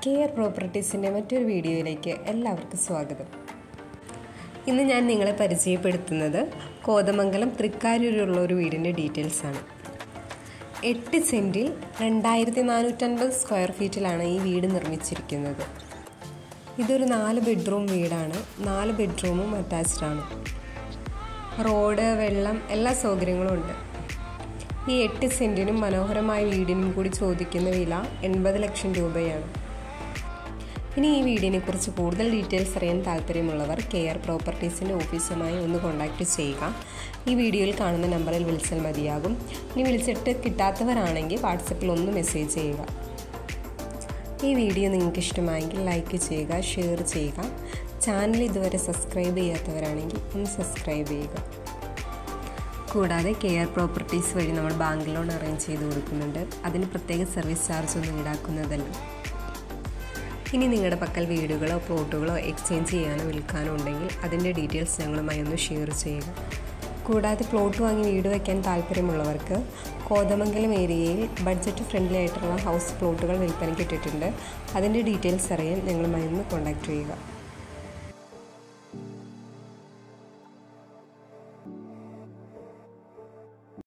care പ്രോപ്പർട്ടീസിൻ്റെ മറ്റൊരു വീഡിയോയിലേക്ക് എല്ലാവർക്കും സ്വാഗതം ഇന്ന് ഞാൻ നിങ്ങളെ പരിചയപ്പെടുത്തുന്നത് കോതമംഗലം തൃക്കാരൂരുള്ള ഒരു വീടിൻ്റെ ഡീറ്റെയിൽസ് ആണ് എട്ട് സെൻറ്റിൽ രണ്ടായിരത്തി നാനൂറ്റൻപത് സ്ക്വയർ ഫീറ്റിലാണ് ഈ വീട് നിർമ്മിച്ചിരിക്കുന്നത് ഇതൊരു നാല് ബെഡ്റൂം വീടാണ് നാല് ബെഡ്റൂമും അറ്റാച്ച്ഡ് ആണ് റോഡ് വെള്ളം എല്ലാ സൗകര്യങ്ങളും ഉണ്ട് ഈ എട്ട് സെൻറ്റിനും മനോഹരമായ വീടിനും കൂടി ചോദിക്കുന്ന വില എൺപത് ലക്ഷം രൂപയാണ് ഇനി ഈ വീടിനെ കുറിച്ച് കൂടുതൽ ഡീറ്റെയിൽസ് അറിയാൻ താല്പര്യമുള്ളവർ കെയർ പ്രോപ്പർട്ടീസിൻ്റെ ഓഫീസുമായി ഒന്ന് കോൺടാക്റ്റ് ചെയ്യുക ഈ വീഡിയോയിൽ കാണുന്ന നമ്പറിൽ വിളിച്ചാൽ മതിയാകും ഇനി വിളിച്ചിട്ട് കിട്ടാത്തവരാണെങ്കിൽ വാട്സപ്പിൽ ഒന്ന് മെസ്സേജ് ചെയ്യുക ഈ വീഡിയോ നിങ്ങൾക്ക് ഇഷ്ടമായെങ്കിൽ ലൈക്ക് ചെയ്യുക ഷെയർ ചെയ്യുക ചാനൽ ഇതുവരെ സബ്സ്ക്രൈബ് ചെയ്യാത്തവരാണെങ്കിൽ ഒന്ന് സബ്സ്ക്രൈബ് ചെയ്യുക കൂടാതെ കെയർ പ്രോപ്പർട്ടീസ് വഴി നമ്മൾ ബാങ്ക് ലോൺ അറേഞ്ച് ചെയ്ത് കൊടുക്കുന്നുണ്ട് അതിന് പ്രത്യേക സർവീസ് ചാർജ് ഒന്നും ഈടാക്കുന്നതല്ല ഇനി നിങ്ങളുടെ പക്കൽ വീടുകളോ പ്ലോട്ടുകളോ എക്സ്ചേഞ്ച് ചെയ്യാനോ വിൽക്കാനോ ഉണ്ടെങ്കിൽ അതിൻ്റെ ഡീറ്റെയിൽസ് ഞങ്ങളുമായി ഒന്ന് ഷെയർ ചെയ്യുക കൂടാതെ പ്ലോട്ട് വാങ്ങി വീട് വയ്ക്കാൻ താല്പര്യമുള്ളവർക്ക് കോതമംഗലം ഏരിയയിൽ ബഡ്ജറ്റ് ഫ്രണ്ട്ലി ആയിട്ടുള്ള ഹൗസ് പ്ലോട്ടുകൾ വിൽപ്പനയ്ക്ക് ഇട്ടിട്ടുണ്ട് അതിൻ്റെ ഡീറ്റെയിൽസ് അറിയാൻ ഞങ്ങളുമായി ഒന്ന് കോൺടാക്റ്റ് ചെയ്യുക